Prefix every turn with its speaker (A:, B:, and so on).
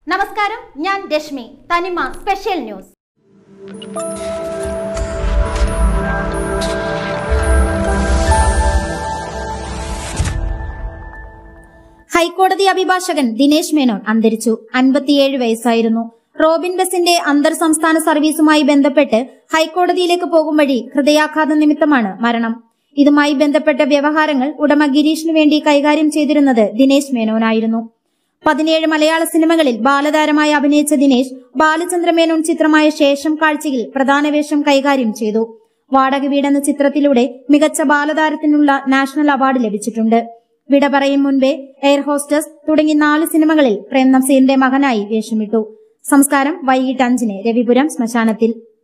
A: നമസ്കാരം ഞാൻ രശ്മി തനിമ സ്പെഷ്യൽ ന്യൂസ് ഹൈക്കോടതി അഭിഭാഷകൻ ദിനേശ് മേനോൻ അന്തരിച്ചു അൻപത്തിയേഴ് വയസ്സായിരുന്നു റോബിൻ ബസിന്റെ അന്തർ സംസ്ഥാന സർവീസുമായി ബന്ധപ്പെട്ട് ഹൈക്കോടതിയിലേക്ക് പോകും വഴി ഹൃദയാഘാത നിമിത്തമാണ് മരണം ഇതുമായി ബന്ധപ്പെട്ട വ്യവഹാരങ്ങൾ ഉടമ ഗിരീഷിനു വേണ്ടി കൈകാര്യം ചെയ്തിരുന്നത് ദിനേശ് മേനോനായിരുന്നു പതിനേഴ് മലയാള സിനിമകളിൽ ബാലതാരമായി അഭിനയിച്ച ദിനേശ് ബാലചന്ദ്ര മേനോൻ ചിത്രമായ ശേഷം കാഴ്ചയിൽ പ്രധാന വേഷം കൈകാര്യം ചെയ്തു വാടക വീടെന്ന ചിത്രത്തിലൂടെ മികച്ച ബാലതാരത്തിനുള്ള നാഷണൽ അവാർഡ് ലഭിച്ചിട്ടുണ്ട് വിട പറയും മുൻപേ എയർ ഹോസ്റ്റസ് തുടങ്ങി നാല് സിനിമകളിൽ പ്രേം നസീറിന്റെ മകനായി വേഷമിട്ടു സംസ്കാരം വൈകിട്ട് അഞ്ചിന് രവിപുരം ശ്മശാനത്തിൽ